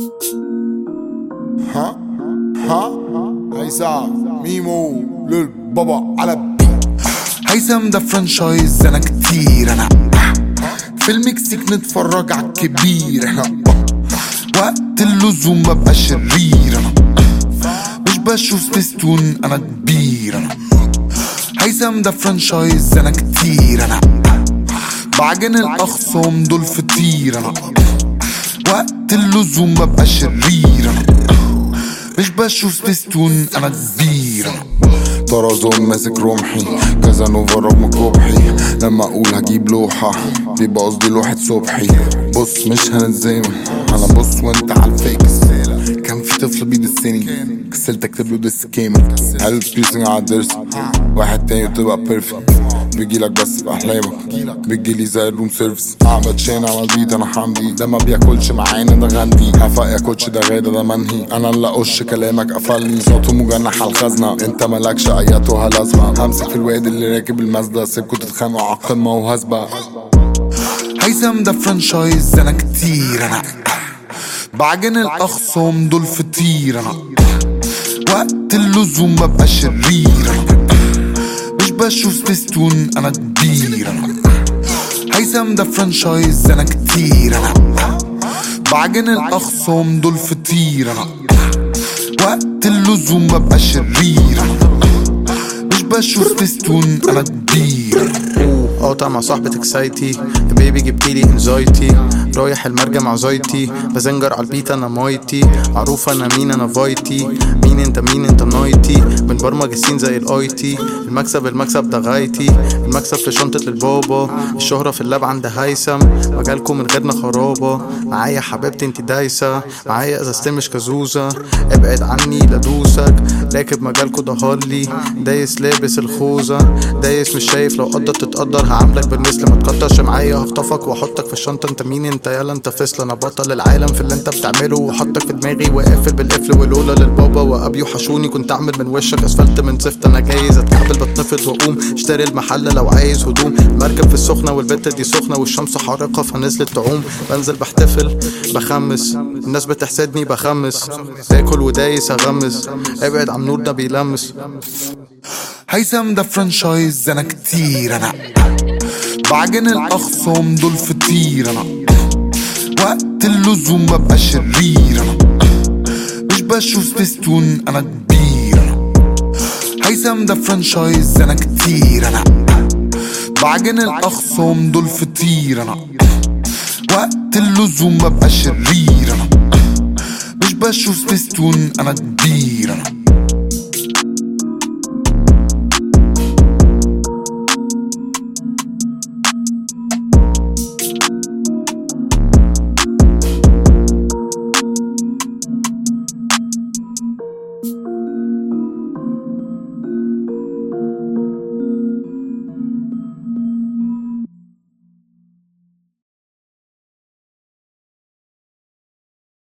ها ها هيثم ميمو للبابا على بيت هيثم ده فرانشايز انا كتير انا في المكسيك نتفرج على الكبير انا وقت اللزوم ببقى شرير انا مش بشوف سبيستون انا كبير انا هيثم ده فرانشايز انا كتير انا بعجن الاخصام دول فطير انا وقت اللزوم ببقى شرير انا مش بشوف سبيستون انا كبير انا طرزون ماسك رمحي كازانوفا رغم كبحي لما اقول هجيب لوحة بيبقى قصدي لوحة صبحي بص مش هنتزامن انا بص وانت على الفيكس كان في طفل بيدسني كسلت اكتب له دس كامل قلب بيسنج على الدرس واحد تاني تبقى بيرفكت بيجيلك بس بأحلامك بيجيلي زي الروم سيرفيس اعمل شين على البيت انا حمدي ده ما بياكلش معانا ده غندي هفق يا كوتش ده غدا ده منهي انا اللي اقش كلامك قفلني صوته مجنح على الخزنة انت مالكش اياتها لازمة همسك في الواد اللي راكب المازدا سيبكوا تتخانقوا على القمة وهسبة هيثم ده فرانشايز انا كتير انا بعجن الاخصام دول فطير انا وقت اللزوم ببقى شرير انا مش بشوف سبيستون انا كبير انا هيثم ده فرانشايز انا كتير انا بعجن الاخصام دول فطير انا وقت اللزوم ببقى شرير انا مش بشوف سبيستون انا كبير قاطع مع صاحبة اكسايتي يا بيبي جبتيلي انزايتي رايح المرجع مع زايتي بزنجر على البيت انا مايتي معروف انا مين انا فايتي مين انت مين انت نايتي بنبرمج السين زي الاي تي المكسب المكسب ده غايتي المكسب في شنطة البابا الشهرة في اللاب عند هيثم مجالكم من غيرنا خرابة معايا حبيبتي انت دايسة معايا ازازتين مش كزوزة ابعد عني لدوسك راكب مجالكوا ده هارلي دايس لابس الخوذة دايس مش شايف لو قدر تتقدر هعاملك بالمثل ما تقدرش معايا هخطفك واحطك في الشنطة انت مين انت يالا انت فصل انا بطل العالم في اللي انت بتعمله وحطك في دماغي وقافل بالقفل ولولا للبابا وابي وحشوني كنت اعمل من وشك اسفلت من زفت انا جايز اتكعبل بتنفض واقوم اشتري المحل لو عايز هدوم المركب في السخنة والبت دي سخنة والشمس حارقة فنزلت تعوم بنزل بحتفل بخمس الناس بتحسدني بخمس باكل ودايس اغمس ابعد عن نور ده بيلمس هيثم ده فرانشايز انا كتير انا بعجن الاخصام دول فطير انا وقت اللزوم ببقى شرير انا مش بشوف سبيستون انا كبير انا هيثم ده فرانشايز انا كتير انا بعجن الاخصام دول فطير انا وقت اللزوم ببقى شرير انا مش بشوف سبيستون انا كبير انا